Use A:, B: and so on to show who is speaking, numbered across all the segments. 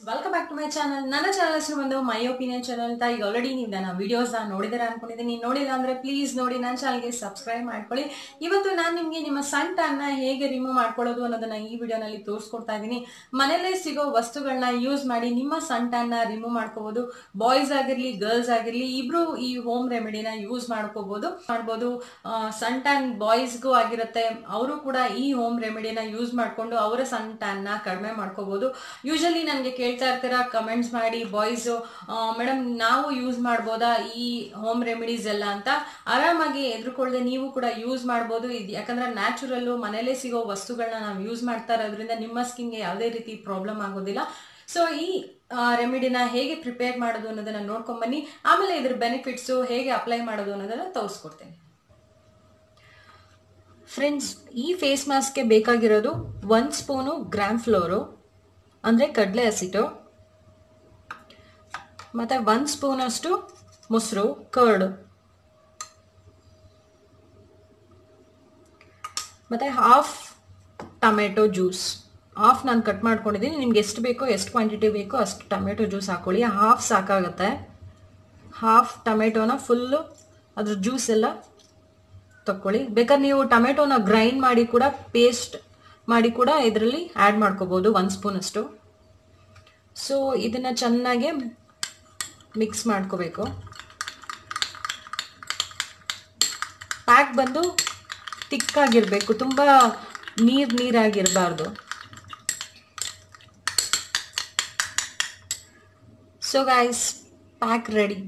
A: welcome back to my channel ನನ್ನ channel ಹೆಸರು ಬಂದು ಮೈ ಒಪಿನಿಯನ್ ಚಾನಲ್ ಅಂತ ಈಗ ಆಲ್ರೆಡಿ ನೀವು ನನ್ನ ವಿಡಿಯೋಸ್ ನೋಡಿದಾರೆ ಅನ್ಕೊಂಡಿದ್ದೀನಿ ನೋಡಿಲ್ಲ ಅಂದ್ರೆ ಪ್ಲೀಸ್ ನೋಡಿ ನನ್ನ ಚಾನಲ್ಗೆ ಸಬ್ಸ್ಕ್ರೈಬ್ ಮಾಡ್ಕೊಳ್ಳಿ ಇವತ್ತು ನಾನು ನಿಮಗೆ ನಿಮ್ಮ ಸನ್ ಟ್ಯಾನ್ನ ಹೇಗೆ ರಿಮೂವ್ ಮಾಡ್ಕೊಳ್ಳೋದು ಅನ್ನೋದನ್ನ ಈ ವಿಡಿಯೋನಲ್ಲಿ ತೋರಿಸ್ಕೊಡ್ತಾ ಇದ್ದೀನಿ ಮನೆಯಲ್ಲೇ ಸಿಗೋ ವಸ್ತುಗಳನ್ನ ಯೂಸ್ ಮಾಡಿ ನಿಮ್ಮ ಸನ್ ಟ್ಯಾನ್ನ ರಿಮೂವ್ ಮಾಡ್ಕೋಬಹುದು ಬಾಯ್ಸ್ ಆಗಿರ್ಲಿ ಗರ್ಲ್ಸ್ ಆಗಿರ್ಲಿ ಇಬ್ರು ಈ ಹೋಮ್ ರೆಮಿಡಿನ ಯೂಸ್ ಮಾಡ್ಕೋಬಹುದು ಮಾಡ್ಬೋದು ಸನ್ ಟ್ಯಾನ್ ಬಾಯ್ಸ್ಗೂ ಆಗಿರುತ್ತೆ ಅವರು ಕೂಡ ಈ ಹೋಮ್ ರೆಮಿಡಿನ ಯೂಸ್ ಮಾಡ್ಕೊಂಡು ಅವರ ಸನ್ ಟ್ಯಾನ್ನ ಕಡಿಮೆ ಮಾಡ್ಕೋಬಹುದು ಯೂಶಲಿ ನನಗೆ ಕೇಳ್ತಾ ಇರ್ತೀರಾ ಕಮೆಂಟ್ಸ್ ಮಾಡಿ ಬಾಯ್ಸ್ ಮೇಡಮ್ ನಾವು ಯೂಸ್ ಮಾಡ್ಬೋದಾ ಈ ಹೋಮ್ ರೆಮಿಡೀಸ್ ಎಲ್ಲ ಅಂತ ಆರಾಮಾಗಿ ಎದುರುಕೊಳ್ಳದೆ ನೀವು ಕೂಡ ಯೂಸ್ ಮಾಡ್ಬೋದು ಇದು ಯಾಕಂದ್ರೆ ನ್ಯಾಚುರಲ್ಲು ಮನೇಲೇ ಸಿಗೋ ವಸ್ತುಗಳನ್ನ ನಾವು ಯೂಸ್ ಮಾಡ್ತಾ ಇರೋದ್ರಿಂದ ನಿಮ್ಮ ಸ್ಕಿನ್ಗೆ ಯಾವುದೇ ರೀತಿ ಪ್ರಾಬ್ಲಮ್ ಆಗೋದಿಲ್ಲ ಸೊ ಈ ರೆಮಿಡಿನ ಹೇಗೆ ಪ್ರಿಪೇರ್ ಮಾಡೋದು ಅನ್ನೋದನ್ನ ನೋಡ್ಕೊಂಬನ್ನಿ ಆಮೇಲೆ ಇದ್ರ ಬೆನಿಫಿಟ್ಸು ಹೇಗೆ ಅಪ್ಲೈ ಮಾಡೋದು ಅನ್ನೋದನ್ನ ತೋರಿಸ್ಕೊಡ್ತೇನೆ ಫ್ರೆಂಡ್ಸ್ ಈ ಫೇಸ್ ಮಾಸ್ಕ್ಗೆ ಬೇಕಾಗಿರೋದು ಒಂದು ಸ್ಪೂನು ಗ್ರಾಮ್ ಫ್ಲೋರು ಅಂದರೆ ಕಡಲೆ ಹಸಿಟ್ಟು ಮತ್ತು ಒಂದು ಸ್ಪೂನಷ್ಟು ಮೊಸರು ಕರ್ಡು ಮತ್ತು ಹಾಫ್ ಟೊಮೆಟೊ ಜ್ಯೂಸ್ ಹಾಫ್ ನಾನು ಕಟ್ ಮಾಡ್ಕೊಂಡಿದ್ದೀನಿ ನಿಮ್ಗೆ ಎಷ್ಟು ಬೇಕೋ ಎಷ್ಟು ಕ್ವಾಂಟಿಟಿ ಬೇಕೋ ಅಷ್ಟು ಟೊಮೆಟೊ ಜ್ಯೂಸ್ ಹಾಕ್ಕೊಳ್ಳಿ ಹಾಫ್ ಸಾಕಾಗುತ್ತೆ ಹಾಫ್ ಟೊಮೆಟೊನ ಫುಲ್ಲು ಅದ್ರ ಜ್ಯೂಸ್ ಎಲ್ಲ ತಕ್ಕೊಳ್ಳಿ ಬೇಕಾದ್ರೆ ನೀವು ಟೊಮೆಟೊನ ಗ್ರೈಂಡ್ ಮಾಡಿ ಕೂಡ ಪೇಸ್ಟ್ ಮಾಡಿ ಕೂಡ ಇದರಲ್ಲಿ ಆ್ಯಡ್ ಮಾಡ್ಕೋಬೋದು ಒಂದು ಸ್ಪೂನಷ್ಟು ಸೊ ಇದನ್ನು ಚೆನ್ನಾಗಿ ಮಿಕ್ಸ್ ಮಾಡ್ಕೋಬೇಕು ಪ್ಯಾಕ್ ಬಂದು ತಿಕ್ಕಾಗಿರಬೇಕು ತುಂಬ ನೀರು ನೀರಾಗಿರಬಾರ್ದು so guys pack ready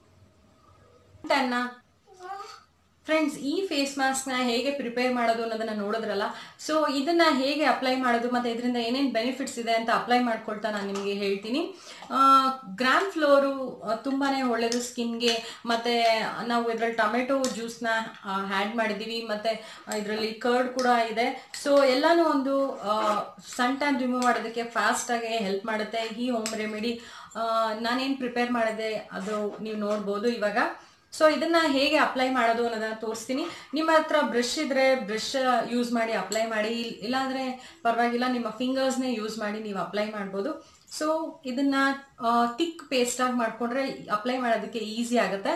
A: friends ಈ ಫೇಸ್ ಮಾಸ್ಕ್ನ ಹೇಗೆ ಪ್ರಿಪೇರ್ ಮಾಡೋದು ಅನ್ನೋದನ್ನ ನೋಡಿದ್ರಲ್ಲ ಸೊ ಇದನ್ನ ಹೇಗೆ ಅಪ್ಲೈ ಮಾಡೋದು ಮತ್ತೆ ಇದರಿಂದ ಏನೇನು ಬೆನಿಫಿಟ್ಸ್ ಇದೆ ಅಂತ ಅಪ್ಲೈ ಮಾಡ್ಕೊಳ್ತಾ ನಾನು ನಿಮಗೆ ಹೇಳ್ತೀನಿ ಗ್ರಾಮ್ ಫ್ಲೋರು ತುಂಬಾನೇ ಒಳ್ಳೇದು ಸ್ಕಿನ್ಗೆ ಮತ್ತೆ ನಾವು ಇದರಲ್ಲಿ ಟೊಮೆಟೊ ಜ್ಯೂಸ್ನ ಆ್ಯಡ್ ಮಾಡಿದ್ದೀವಿ ಮತ್ತೆ ಇದರಲ್ಲಿ ಕರ್ಡ್ ಕೂಡ ಇದೆ ಸೊ ಎಲ್ಲಾನು ಒಂದು ಸನ್ ಟ್ಯಾನ್ ರಿಮೂವ್ ಮಾಡೋದಕ್ಕೆ ಫಾಸ್ಟಾಗಿ ಹೆಲ್ಪ್ ಮಾಡುತ್ತೆ ಈ ಹೋಮ್ ರೆಮಿಡಿ ನಾನೇನು ಪ್ರಿಪೇರ್ ಮಾಡಿದೆ ಅದು ನೀವು ನೋಡ್ಬೋದು ಇವಾಗ ಸೊ ಇದನ್ನ ಹೇಗೆ ಅಪ್ಲೈ ಮಾಡೋದು ಅನ್ನೋದನ್ನ ತೋರಿಸ್ತೀನಿ ನಿಮ್ಮ ಹತ್ರ ಬ್ರಷ್ ಇದ್ರೆ ಬ್ರಷ್ ಯೂಸ್ ಮಾಡಿ ಅಪ್ಲೈ ಮಾಡಿ ಇಲ್ಲಾಂದ್ರೆ ಪರವಾಗಿಲ್ಲ ನಿಮ್ಮ ಫಿಂಗರ್ಸ್ನೇ ಯೂಸ್ ಮಾಡಿ ನೀವು ಅಪ್ಲೈ ಮಾಡ್ಬೋದು ಸೊ ಇದನ್ನ ತಿಕ್ ಪೇಸ್ಟ್ ಆಗಿ ಮಾಡ್ಕೊಂಡ್ರೆ ಅಪ್ಲೈ ಮಾಡೋದಕ್ಕೆ ಈಸಿ ಆಗುತ್ತೆ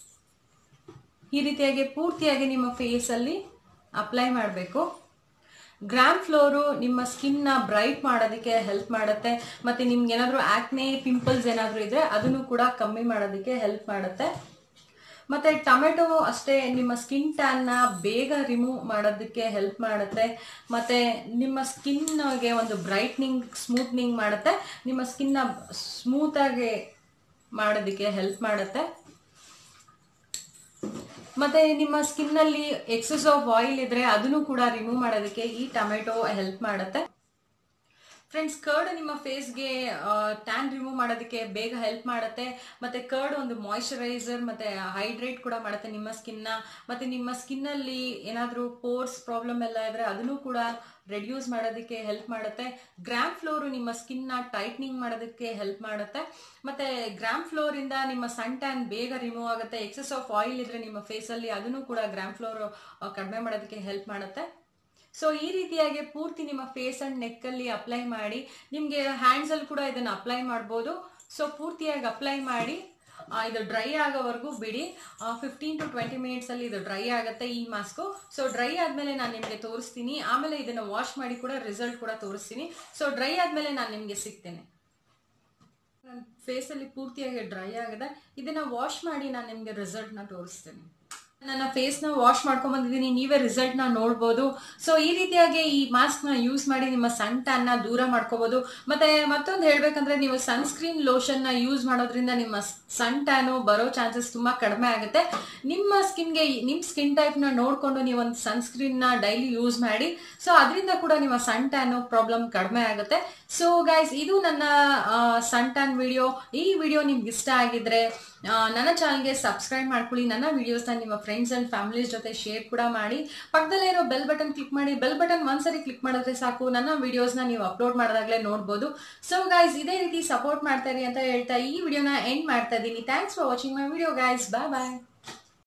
A: ಈ ರೀತಿಯಾಗಿ ಪೂರ್ತಿಯಾಗಿ ನಿಮ್ಮ ಫೇಸಲ್ಲಿ ಅಪ್ಲೈ ಮಾಡಬೇಕು ಗ್ರಾಮ್ ಫ್ಲೋರು ನಿಮ್ಮ ಸ್ಕಿನ್ನ ಬ್ರೈಟ್ ಮಾಡೋದಕ್ಕೆ ಹೆಲ್ಪ್ ಮಾಡುತ್ತೆ ಮತ್ತೆ ನಿಮ್ಗೆ ಏನಾದರೂ ಆಕ್ನೆ ಪಿಂಪಲ್ಸ್ ಏನಾದರೂ ಇದ್ರೆ ಅದನ್ನು ಕೂಡ ಕಮ್ಮಿ ಮಾಡೋದಕ್ಕೆ ಹೆಲ್ಪ್ ಮಾಡುತ್ತೆ ಮತ್ತೆ ಟೊಮೆಟೊ ಅಷ್ಟೇ ನಿಮ್ಮ ಸ್ಕಿನ್ ಟ್ಯಾನ್ನ ಬೇಗ ರಿಮೂವ್ ಮಾಡೋದಕ್ಕೆ ಹೆಲ್ಪ್ ಮಾಡುತ್ತೆ ಮತ್ತೆ ನಿಮ್ಮ ಸ್ಕಿನ್ಗೆ ಒಂದು ಬ್ರೈಟ್ನಿಂಗ್ ಸ್ಮೂತ್ನಿಂಗ್ ಮಾಡುತ್ತೆ ನಿಮ್ಮ ಸ್ಕಿನ್ನ ಸ್ಮೂತಾಗಿ ಮಾಡೋದಕ್ಕೆ ಹೆಲ್ಪ್ ಮಾಡುತ್ತೆ ಮತ್ತೆ ನಿಮ್ಮ ಸ್ಕಿನ್ನಲ್ಲಿ ಎಕ್ಸಸ್ ಆಫ್ ಆಯಿಲ್ ಇದ್ರೆ ಅದನ್ನು ಕೂಡ ರಿಮೂವ್ ಮಾಡೋದಕ್ಕೆ ಈ ಟೊಮೆಟೊ ಹೆಲ್ಪ್ ಮಾಡುತ್ತೆ ಫ್ರೆಂಡ್ಸ್ ಕರ್ಡ್ ನಿಮ್ಮ ಫೇಸ್ಗೆ ಟ್ಯಾನ್ ರಿಮೂವ್ ಮಾಡೋದಕ್ಕೆ ಬೇಗ ಹೆಲ್ಪ್ ಮಾಡುತ್ತೆ ಮತ್ತೆ ಕರ್ಡ್ ಒಂದು ಮಾಯಿಶ್ಚರೈಸರ್ ಮತ್ತೆ ಹೈಡ್ರೇಟ್ ಕೂಡ ಮಾಡುತ್ತೆ ನಿಮ್ಮ ಸ್ಕಿನ್ನ ಮತ್ತೆ ನಿಮ್ಮ ಸ್ಕಿನ್ನಲ್ಲಿ ಏನಾದರೂ ಪೋರ್ಸ್ ಪ್ರಾಬ್ಲಮ್ ಎಲ್ಲ ಇದ್ರೆ ಅದನ್ನು ಕೂಡ ರೆಡ್ಯೂಸ್ ಮಾಡೋದಕ್ಕೆ ಹೆಲ್ಪ್ ಮಾಡುತ್ತೆ ಗ್ರಾಮ್ ಫ್ಲೋರು ನಿಮ್ಮ ಸ್ಕಿನ್ನ ಟೈಟ್ನಿಂಗ್ ಮಾಡೋದಕ್ಕೆ ಹೆಲ್ಪ್ ಮಾಡುತ್ತೆ ಮತ್ತೆ ಗ್ರಾಮ್ ಫ್ಲೋರಿಂದ ನಿಮ್ಮ ಸನ್ ಟ್ಯಾನ್ ಬೇಗ ರಿಮೂವ್ ಆಗುತ್ತೆ ಎಕ್ಸಸ್ ಆಫ್ ಆಯಿಲ್ ಇದ್ರೆ ನಿಮ್ಮ ಫೇಸಲ್ಲಿ ಅದನ್ನು ಕೂಡ ಗ್ರಾಮ್ ಫ್ಲೋರ್ ಕಡಿಮೆ ಮಾಡೋದಕ್ಕೆ ಹೆಲ್ಪ್ ಮಾಡುತ್ತೆ ಸೊ ಈ ರೀತಿಯಾಗಿ ಪೂರ್ತಿ ನಿಮ್ಮ ಫೇಸ್ ಅಂಡ್ ನೆಕ್ ಅಲ್ಲಿ ಅಪ್ಲೈ ಮಾಡಿ ನಿಮ್ಗೆ ಹ್ಯಾಂಡ್ಸ್ ಅಲ್ಲಿ ಕೂಡ ಇದನ್ನ ಅಪ್ಲೈ ಮಾಡ್ಬೋದು ಸೊ ಪೂರ್ತಿಯಾಗಿ ಅಪ್ಲೈ ಮಾಡಿ ಇದು ಡ್ರೈ ಆಗೋವರೆಗೂ ಬಿಡಿ ಫಿಫ್ಟೀನ್ ಟು ಟ್ವೆಂಟಿ ಮಿನಿಟ್ಸ್ ಅಲ್ಲಿ ಇದು ಡ್ರೈ ಆಗುತ್ತೆ ಈ ಮಾಸ್ಕು ಸೊ ಡ್ರೈ ಆದ್ಮೇಲೆ ನಾನು ನಿಮಗೆ ತೋರಿಸ್ತೀನಿ ಆಮೇಲೆ ಇದನ್ನ ವಾಶ್ ಮಾಡಿ ಕೂಡ ರಿಸಲ್ಟ್ ಕೂಡ ತೋರಿಸ್ತೀನಿ ಸೊ ಡ್ರೈ ಆದ್ಮೇಲೆ ನಾನು ನಿಮಗೆ ಸಿಗ್ತೇನೆ ನನ್ನ ಫೇಸಲ್ಲಿ ಪೂರ್ತಿಯಾಗಿ ಡ್ರೈ ಆಗಿದೆ ಇದನ್ನ ವಾಶ್ ಮಾಡಿ ನಾನು ನಿಮಗೆ ರಿಸಲ್ಟ್ನ ತೋರಿಸ್ತೇನೆ ನನ್ನ ಫೇಸ್ನ ವಾಶ್ ಮಾಡ್ಕೊಂಡ್ ಬಂದಿದ್ದೀನಿ ನೀವೇ ರಿಸಲ್ಟ್ನ ನೋಡ್ಬೋದು ಸೊ ಈ ರೀತಿಯಾಗಿ ಈ ಮಾಸ್ಕ್ನ ಯೂಸ್ ಮಾಡಿ ನಿಮ್ಮ ಸನ್ ಟ್ಯಾನ್ನ ದೂರ ಮಾಡ್ಕೋಬಹುದು ಮತ್ತೆ ಮತ್ತೊಂದು ಹೇಳ್ಬೇಕಂದ್ರೆ ನೀವು ಸನ್ಸ್ಕ್ರೀನ್ ಲೋಷನ್ನ ಯೂಸ್ ಮಾಡೋದ್ರಿಂದ ನಿಮ್ಮ ಸನ್ ಟ್ಯಾನು ಬರೋ ಚಾನ್ಸಸ್ ತುಂಬಾ ಕಡಿಮೆ ಆಗುತ್ತೆ ನಿಮ್ಮ ಸ್ಕಿನ್ಗೆ ನಿಮ್ಮ ಸ್ಕಿನ್ ಟೈಪ್ನ ನೋಡಿಕೊಂಡು ನೀವು ಒಂದು ಸನ್ಸ್ಕ್ರೀನ್ನ ಡೈಲಿ ಯೂಸ್ ಮಾಡಿ ಸೊ ಅದರಿಂದ ಕೂಡ ನಿಮ್ಮ ಸನ್ ಟ್ಯಾನು ಪ್ರಾಬ್ಲಮ್ ಕಡಿಮೆ ಆಗುತ್ತೆ ಸೊ ಗೈಸ್ ಇದು ನನ್ನ ಸನ್ ಟ್ಯಾನ್ ವಿಡಿಯೋ ಈ ವಿಡಿಯೋ ನಿಮ್ಗೆ ಇಷ್ಟ ಆಗಿದ್ರೆ ನನ್ನ ಚಾನಲ್ಗೆ ಸಬ್ಸ್ಕ್ರೈಬ್ ಮಾಡ್ಕೊಳ್ಳಿ ನನ್ನ ವಿಡಿಯೋಸ್ನ ನಿಮ್ಮ ಫ್ರೆಂಡ್ಸ್ ಅಂಡ್ ಫ್ಯಾಮಿಲೀಸ್ ಜೊತೆ ಶೇರ್ ಕೂಡ ಮಾಡಿ ಪಕ್ಕದಲ್ಲೇ ಇರೋ ಬೆಲ್ ಬಟನ್ ಕ್ಲಿಕ್ ಮಾಡಿ ಬೆಲ್ ಬಟನ್ ಒಂದ್ಸರಿ ಕ್ಲಿಕ್ ಮಾಡಿದ್ರೆ ಸಾಕು ನನ್ನ ವಿಡಿಯೋಸ್ನ ನೀವು ಅಪ್ಲೋಡ್ ಮಾಡಿದಾಗಲೇ ನೋಡ್ಬೋದು ಸೊ ಗೈಸ್ ಇದೇ ರೀತಿ ಸಪೋರ್ಟ್ ಮಾಡ್ತಾ ಇರಿ ಅಂತ ಹೇಳ್ತಾ ಈ ವಿಡಿಯೋನ ಎಂಡ್ ಮಾಡ್ತಾ ಇದ್ದೀನಿ thanks for watching my video guys bye bye